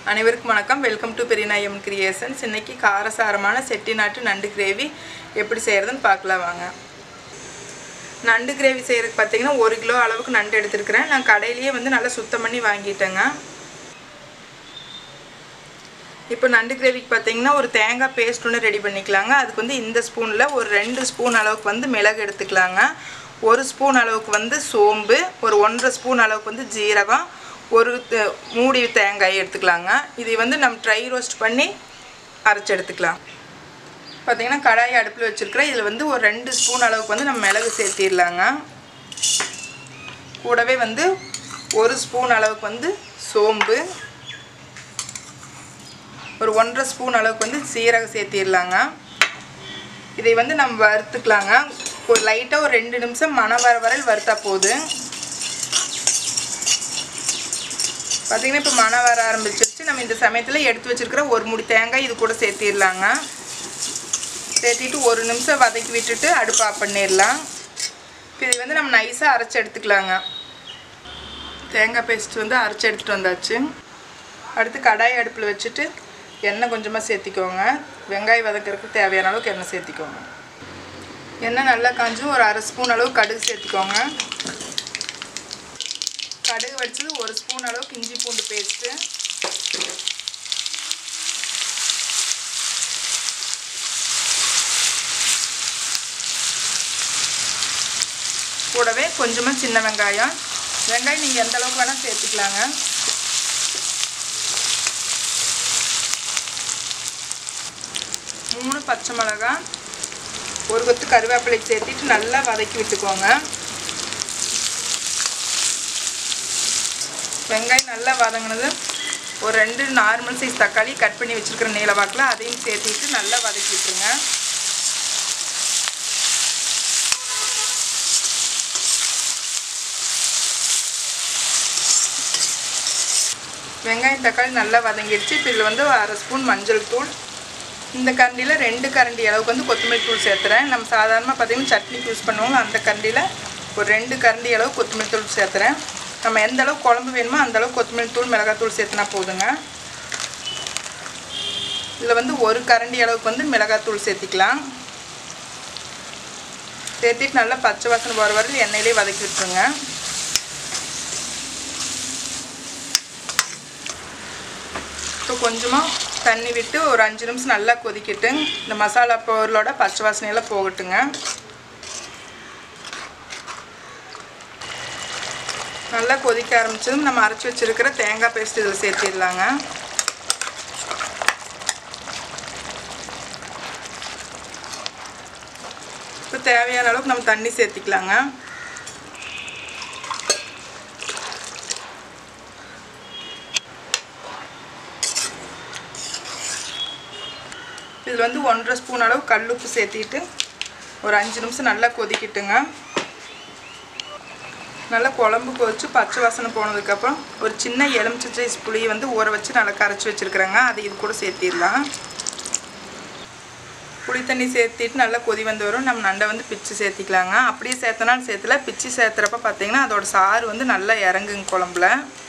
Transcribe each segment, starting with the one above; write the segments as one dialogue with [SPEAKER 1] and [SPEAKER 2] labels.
[SPEAKER 1] அனைவருக்கும் வணக்கம் welcome to பெரியநாயம் creations இன்னைக்கு காரசாரமான செட்டிநாட்டு நண்டு கிரேவி எப்படி செய்கிறதுன்னு பார்க்கலாம் வாங்க நண்டு கிரேவி செய்கிறதுக்கு பார்த்தீங்கன்னா ஒரு கிலோ அளவுக்கு நண்டு எடுத்துருக்கிறேன் நான் கடையிலேயே வந்து நல்லா சுத்தம் பண்ணி வாங்கிட்டேங்க இப்போ நண்டு கிரேவிக்கு பார்த்தீங்கன்னா ஒரு தேங்காய் பேஸ்ட் ஒன்று ரெடி பண்ணிக்கலாங்க அதுக்கு வந்து இந்த ஸ்பூனில் ஒரு ரெண்டு ஸ்பூன் அளவுக்கு வந்து மிளகு எடுத்துக்கலாங்க ஒரு ஸ்பூன் அளவுக்கு வந்து சோம்பு ஒரு ஒன்றரை ஸ்பூன் அளவுக்கு வந்து ஜீரகம் ஒரு த- மூடி தேங்காய் எடுத்துக்கலாங்க இதை வந்து நம்ம ட்ரை ரோஸ்ட் பண்ணி அரைச்சி எடுத்துக்கலாம் பார்த்தீங்கன்னா கடாய் அடுப்பில் வச்சுருக்கிறேன் இதில் வந்து ஒரு ரெண்டு ஸ்பூன் அளவுக்கு வந்து நம்ம மிளகு சேர்த்திடலாங்க கூடவே வந்து ஒரு ஸ்பூன் அளவுக்கு வந்து சோம்பு ஒரு ஒன்றரை ஸ்பூன் அளவுக்கு வந்து சீரகம் சேர்த்திடலாங்க இதை வந்து நம்ம வறுத்துக்கலாங்க ஒரு லைட்டாக ஒரு ரெண்டு நிமிஷம் மணம் வர வரையில் வறுத்தா போகுது பார்த்தீங்கன்னா இப்போ மணம் வர ஆரம்பிச்சிருச்சு நம்ம இந்த சமயத்தில் எடுத்து வச்சிருக்கிற ஒரு முடி தேங்காய் இது கூட சேர்த்திடலாங்க சேர்த்திட்டு ஒரு நிமிஷம் வதக்கி விட்டுட்டு அடுப்பு ஆஃப் பண்ணிடலாம் இப்போ இதை வந்து நம்ம நைஸாக அரைச்சி எடுத்துக்கலாங்க தேங்காய் பேஸ்ட் வந்து அரைச்சி எடுத்துகிட்டு வந்தாச்சு அடுத்து கடாய் அடுப்பில் வச்சுட்டு எண்ணெய் கொஞ்சமாக சேர்த்திக்கோங்க வெங்காயம் வதக்கிறதுக்கு தேவையான அளவுக்கு எண்ணெய் சேர்த்திக்கோங்க எண்ணெய் நல்லா காஞ்சும் ஒரு அரை ஸ்பூன் அளவு கடுகு சேர்த்திக்கோங்க கடுகு வச்சது ஒரு ஸ்பூன் அளவுக்கு இஞ்சி பூண்டு பேஸ்ட்டு கூடவே கொஞ்சமாக சின்ன வெங்காயம் வெங்காயம் நீங்கள் எந்த அளவுக்கு வேணால் சேர்த்துக்கலாங்க மூணு பச்சை மிளகா ஒரு கொத்து கருவேப்பிலை சேர்த்திட்டு நல்லா வதக்கி விட்டுக்கோங்க வெங்காயம் நல்லா வதங்கினது ஒரு ரெண்டு நார்மல் சைஸ் தக்காளி கட் பண்ணி வச்சுருக்கிற நீல வாக்கில் அதையும் சேர்த்திட்டு நல்லா வதக்கி விட்டுருங்க வெங்காயம் தக்காளி நல்லா வதங்கிடுச்சு இப்போ இதில் வந்து அரை ஸ்பூன் மஞ்சள் தூள் இந்த கரண்டியில் ரெண்டு கரண்டி அளவுக்கு வந்து கொத்தமல்லி தூள் சேர்த்துறேன் நம்ம சாதாரணமாக பார்த்தீங்கன்னா சட்னிக்கு யூஸ் பண்ணுவோங்க அந்த கரண்டியில் ஒரு ரெண்டு கரண்டி அளவு கொத்தமல்லி தூள் சேர்த்துறேன் நம்ம எந்த அளவுக்கு குழம்பு வேணுமோ அந்த அளவுக்கு கொத்தமல்லி தூள் மிளகாய் தூள் சேர்த்துனா போதுங்க இதில் வந்து ஒரு கரண்டி அளவுக்கு வந்து மிளகாய் தூள் சேர்த்திக்கலாம் சேர்த்திட்டு நல்லா பச்சை வாசனை போகிற வரையில் எண்ணெயிலே வதக்கி விட்டுருங்க இப்போ கொஞ்சமாக தண்ணி விட்டு ஒரு அஞ்சு நிமிஷம் நல்லா கொதிக்கிட்டு இந்த மசாலா பொருளோட பச்சை வாசனையெல்லாம் போகட்டுங்க நல்லா கொதிக்க ஆரம்பிச்சதும் நம்ம அரைச்சி வச்சிருக்கிற தேங்காய் பேஸ்ட் இதில் சேர்த்திடலாங்க இப்போ தேவையான அளவுக்கு நம்ம தண்ணி சேர்த்திக்கலாங்க இதில் வந்து ஒன்றரை ஸ்பூன் அளவு கல்லுப்பு சேர்த்திட்டு ஒரு அஞ்சு நிமிஷம் நல்லா கொதிக்கிட்டுங்க நல்லா குழம்பு கொதிச்சு பச்சை வாசனை போனதுக்கப்புறம் ஒரு சின்ன எலுமிச்சை சைஸ் புளியை வந்து ஊற வச்சு நல்லா கரைச்சி வச்சுருக்குறேங்க அதை இது கூட சேர்த்திடலாம் புளி தண்ணி சேர்த்திட்டு நல்லா கொதி வந்து வரும் நம்ம நண்டை வந்து பிச்சு சேர்த்திக்கலாங்க அப்படியே சேர்த்தனாலும் சேர்த்துல பிச்சு சேர்த்துறப்ப பார்த்தீங்கன்னா அதோட சாறு வந்து நல்லா இறங்குங்க குழம்புல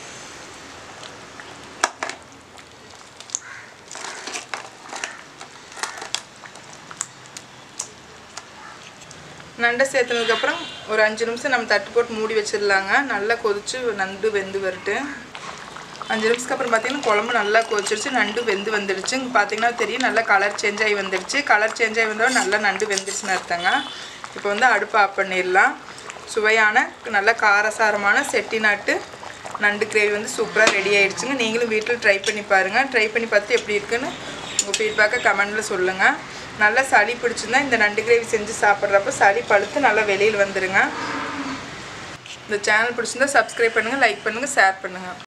[SPEAKER 1] நண்டை சேர்த்துனதுக்கப்புறம் ஒரு அஞ்சு நிமிஷம் நம்ம தட்டு போட்டு மூடி வச்சிடலாங்க நல்லா கொதிச்சு நண்டு வெந்து வரட்டு அஞ்சு நிமிஷத்துக்கு அப்புறம் பார்த்தீங்கன்னா குழம்பு நல்லா கொதிச்சிருச்சு நண்டு வெந்து வந்துடுச்சு இங்கே பார்த்தீங்கன்னா தெரியும் நல்லா கலர் சேஞ்ச் ஆகி வந்துடுச்சு கலர் சேஞ்ச் ஆகி வந்தாலும் நல்லா நண்டு வெந்துருச்சுன்னு அர்த்தங்க இப்போ வந்து அடுப்பு ஆஃப் பண்ணிடலாம் சுவையான நல்ல காரசாரமான செட்டிநாட்டு நண்டு கிரேவி வந்து சூப்பராக ரெடி ஆயிடுச்சுங்க நீங்களும் வீட்டில் ட்ரை பண்ணி பாருங்கள் ட்ரை பண்ணி பார்த்து எப்படி இருக்குன்னு உங்கள் ஃபீட்பேக்கை கமெண்டில் சொல்லுங்கள் நல்லா சளி பிடிச்சிருந்தா இந்த நண்டு கிரேவி செஞ்சு சாப்பிட்றப்ப சளி பழுத்து நல்லா வெளியில் வந்துடுங்க இந்த சேனல் பிடிச்சிருந்தா சப்ஸ்கிரைப் பண்ணுங்கள் லைக் பண்ணுங்கள் ஷேர் பண்ணுங்கள்